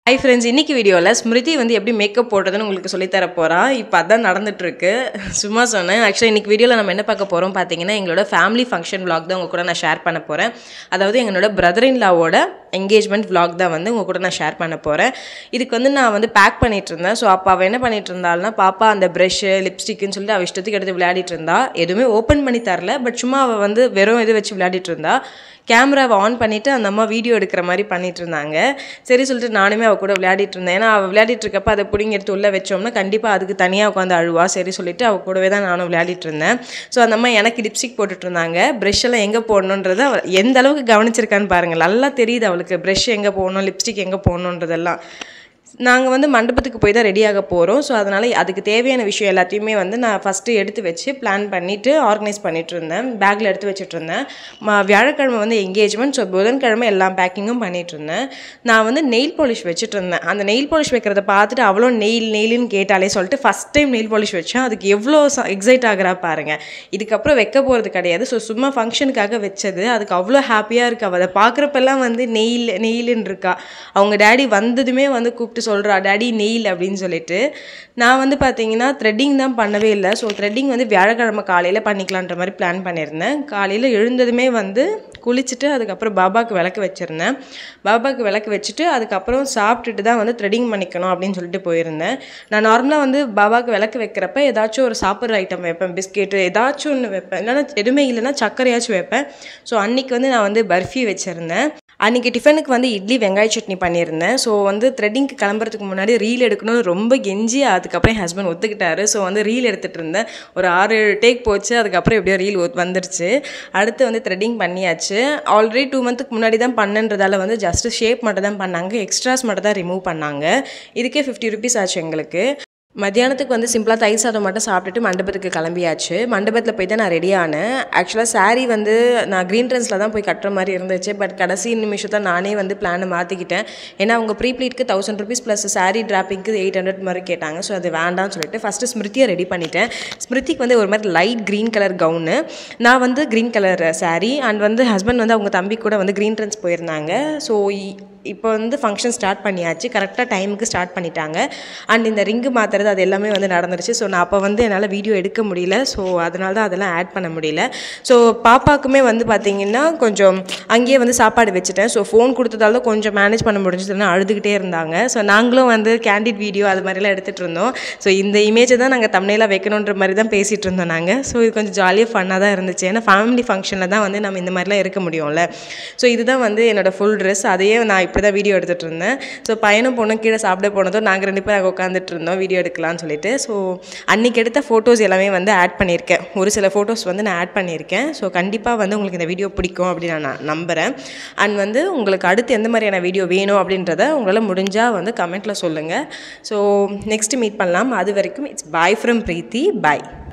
hi friends இன்னைக்கு வீடியோவில் ஸ்மிருதி வந்து எப்படி மேக்கப் போடுறதுன்னு உங்களுக்கு சொல்லித்தர போகிறா இப்போ அதான் நடந்துட்டுருக்கு சும்மா சொன்னேன் ஆக்சுவலாக இன்னைக்கு வீடியோவில் நம்ம என்ன பார்க்க போகிறோம் பார்த்தீங்கன்னா எங்களோட ஃபேமிலி ஃபங்க்ஷன் vlog தான் உங்கள் கூட நான் ஷேர் பண்ண போகிறேன் அதாவது எங்களோட பிரதர் இன் லாவோட என்கேஜ்மெண்ட் vlog தான் வந்து உங்கள் கூட நான் ஷேர் பண்ண போகிறேன் இதுக்கு வந்து நான் வந்து பேக் பண்ணிட்டு இருந்தேன் ஸோ அப்போ அவள் என்ன பண்ணிட்டு இருந்தாள்னா பாப்பா அந்த ப்ரஷ்ஷு லிப்ஸ்டிக்னு சொல்லிட்டு அவள் இஷ்டத்துக்கு எடுத்து விளையாடிட்டு இருந்தா எதுவுமே ஓப்பன் பண்ணி தரல பட் சும்மா அவள் வந்து வெறும் இது வச்சு விளையாடிட்டு இருந்தா கேமராவை ஆன் பண்ணிவிட்டு அந்த அம்மா வீடியோ எடுக்கிற மாதிரி பண்ணிட்டு இருந்தாங்க சரி சொல்லிட்டு நானுமே அவள் கூட விளையாடிட்டு இருந்தேன் ஏன்னா அவள் விளையாடிட்டு இருக்கப்ப அதை பிடிங்கி எடுத்து உள்ளே வச்சோம்னா கண்டிப்பாக அதுக்கு தனியாக உட்காந்து அழுவா சரி சொல்லிட்டு அவள் கூடவே தான் நானும் விளையாடிட்டு இருந்தேன் ஸோ அந்த அம்மா எனக்கு லிப்ஸ்டிக் போட்டுட்டு இருந்தாங்க ப்ரெஷ் எல்லாம் எங்கே போடணுன்றதை அவ எந்த அளவுக்கு கவனிச்சிருக்கான்னு பாருங்கள் நல்லா தெரியுது அவளுக்கு ப்ரெஷ் எங்கே போடணும் லிப்ஸ்டிக் எங்கே போடணுன்றதெல்லாம் நாங்கள் வந்து மண்டபத்துக்கு போய் தான் ரெடியாக போகிறோம் ஸோ அதனால் அதுக்கு தேவையான விஷயம் எல்லாத்தையுமே வந்து நான் ஃபஸ்ட்டு எடுத்து வச்சு பிளான் பண்ணிவிட்டு ஆர்கனைஸ் பண்ணிட்டு இருந்தேன் பேக்கில் எடுத்து வச்சுட்டு இருந்தேன் ம வியாழக்கிழமை வந்து எங்கேஜ்மெண்ட் ஸோ புதன்கிழமை எல்லா பேக்கிங்கும் பண்ணிட்டு இருந்தேன் நான் வந்து நெயில் பாலிஷ் வச்சுட்டு இருந்தேன் அந்த நெயில் பாலிஷ் வைக்கிறத பார்த்துட்டு அவ்வளோ நெயில் நெயில்னு கேட்டாலே சொல்லிட்டு ஃபஸ்ட் டைம் நெயில் பாலிஷ் வச்சேன் அதுக்கு எவ்வளோ எக்ஸைட் ஆகிறா பாருங்க இதுக்கப்புறம் வைக்க போகிறது கிடையாது ஸோ சும்மா ஃபங்க்ஷனுக்காக வச்சது அதுக்கு அவ்வளோ ஹாப்பியாக இருக்கு அவள் அதை பார்க்குறப்பெல்லாம் வந்து நெயில் நெயிலுன்னு இருக்கா அவங்க டேடி வந்ததுமே வந்து கூப்பிட்டு சொல்கிறா டேடி நெயில் அப்படின்னு சொல்லிட்டு நான் வந்து பார்த்தீங்கன்னா த்ரெட்டிங் தான் பண்ணவே இல்லை ஸோ த்ரெட்டிங் வந்து வியாழக்கிழமை காலையில் பண்ணிக்கலான்ற மாதிரி பிளான் பண்ணியிருந்தேன் காலையில் எழுந்ததுமே வந்து குளிச்சுட்டு அதுக்கப்புறம் பாபாவுக்கு விளக்கு வச்சுருந்தேன் பாபாவுக்கு விளக்கு வச்சுட்டு அதுக்கப்புறம் சாப்பிட்டுட்டு தான் வந்து த்ரெட்டிங் பண்ணிக்கணும் அப்படின்னு சொல்லிட்டு போயிருந்தேன் நான் நார்மலாக வந்து பாபாவுக்கு விளக்கு வைக்கிறப்ப ஏதாச்சும் ஒரு சாப்பிட்ற ஐட்டம் வைப்பேன் பிஸ்கெட்டு ஏதாச்சும் ஒன்று வைப்பேன் இல்லைன்னா எதுவுமே இல்லைன்னா சர்க்கரையாச்சும் வைப்பேன் ஸோ அன்னைக்கு வந்து நான் வந்து பர்ஃபி வச்சுருந்தேன் அன்றைக்கி டிஃபனுக்கு வந்து இட்லி வெங்காய சட்னி பண்ணியிருந்தேன் ஸோ வந்து த்ரெட்டிங்க்கு கிளம்புறதுக்கு முன்னாடி ரீல் எடுக்கணும்னு ரொம்ப கெஞ்சி அதுக்கப்புறம் என் ஹஸ்பண்ட் ஒத்துக்கிட்டாரு ஸோ வந்து ரீல் எடுத்துகிட்டு இருந்தேன் ஒரு ஆறு ஏழு டேக் போச்சு அதுக்கப்புறம் எப்படியோ ரீல் வந்துருச்சு அடுத்து வந்து த்ரெட்டிங் பண்ணியாச்சு ஆல்ரெடி டூ மந்த்துக்கு முன்னாடி தான் பண்ணன்றதால வந்து ஜஸ்ட் ஷேப் மட்டும் தான் பண்ணாங்க எக்ஸ்ட்ராஸ் மட்டும் தான் ரிமூவ் பண்ணாங்க இதுக்கே ஃபிஃப்டி ருபீஸ் ஆச்சு எங்களுக்கு மத்தியானத்துக்கு வந்து சிம்பிளாக தயிர் சாதம் மட்டும் சாப்பிட்டுட்டு மண்டபத்துக்கு கிளம்பியாச்சு மண்டபத்தில் போய் தான் நான் ரெடி ஆனேன் ஆக்சுவலாக saree வந்து நான் க்ரீன் ட்ரென்ஸில் தான் போய் கட்டுற மாதிரி இருந்துச்சு பட் கடைசி நிமிஷத்தில் நானே வந்து பிளானை மாற்றிக்கிட்டேன் ஏன்னா அவங்க ப்ரீ ப்ளீட்க்கு தௌசண்ட் ருபீஸ் ப்ளஸ் saree டிராப்பிங்க்கு எயிட் ஹண்ட்ரட் மாதிரி கேட்டாங்க ஸோ அது வேண்டாம்னு சொல்லிட்டு ஃபஸ்ட்டு ஸ்மிருதியை ரெடி பண்ணிட்டேன் ஸ்மிருதிக்கு வந்து ஒரு மாதிரி லைட் க்ரீன் கலர் கவுனு நான் வந்து க்ரீன் கலர் saree அண்ட் வந்து ஹஸ்பண்ட் வந்து அவங்க தம்பி கூட வந்து க்ரீன் ட்ரென்ஸ் போயிருந்தாங்க ஸோ இப்போ வந்து ஃபங்க்ஷன் ஸ்டார்ட் பண்ணியாச்சு கரெக்டாக டைமுக்கு ஸ்டார்ட் பண்ணிட்டாங்க அண்ட் இந்த ரிங்கு மாற்றுறது அது எல்லாமே வந்து நடந்துருச்சு ஸோ நான் அப்போ வந்து என்னால் வீடியோ எடுக்க முடியல ஸோ அதனால தான் அதெல்லாம் ஆட் பண்ண முடியல ஸோ பாப்பாக்குமே வந்து பார்த்திங்கன்னா கொஞ்சம் அங்கேயே வந்து சாப்பாடு வச்சுட்டேன் ஸோ ஃபோன் கொடுத்ததால தான் கொஞ்சம் மேனேஜ் பண்ண முடிஞ்சதுன்னா அழுதுகிட்டே இருந்தாங்க ஸோ நாங்களும் வந்து கேண்டிட் வீடியோ அது மாதிரிலாம் எடுத்துகிட்டு இருந்தோம் ஸோ இந்த இமேஜை தான் நாங்கள் தமிழில் வைக்கணுன்ற மாதிரி தான் பேசிகிட்டு இருந்தோம் நாங்கள் ஸோ இது கொஞ்சம் ஜாலியாக ஃபன்னாக தான் இருந்துச்சு ஏன்னா ஃபேமிலி ஃபங்க்ஷனில் தான் வந்து நம்ம இந்த மாதிரிலாம் இருக்க முடியும்ல ஸோ இதுதான் வந்து என்னோடய ஃபுல் ட்ரெஸ் அதையே நான் இப்படி தான் வீடியோ எடுத்துகிட்டு இருந்தேன் ஸோ பையனும் பொண்ணும் கீழே சாப்பிட போனதும் நாங்கள் ரெண்டு பேரும் அங்கே உட்காந்துட்டு இருந்தோம் வீடியோ எடுக்கலாம்னு சொல்லிட்டு ஸோ அன்றைக்கி எடுத்த ஃபோட்டோஸ் எல்லாமே வந்து ஆட் பண்ணியிருக்கேன் ஒரு சில ஃபோட்டோஸ் வந்து நான் ஆட் பண்ணியிருக்கேன் ஸோ கண்டிப்பாக வந்து உங்களுக்கு இந்த வீடியோ பிடிக்கும் அப்படின்னு நான் நம்புகிறேன் அண்ட் வந்து உங்களுக்கு அடுத்து எந்த மாதிரியான வீடியோ வேணும் அப்படின்றத உங்களால் முடிஞ்சால் வந்து கமெண்ட்டில் சொல்லுங்கள் ஸோ நெக்ஸ்ட்டு மீட் பண்ணலாம் அது வரைக்கும் it's bye from Preethi bye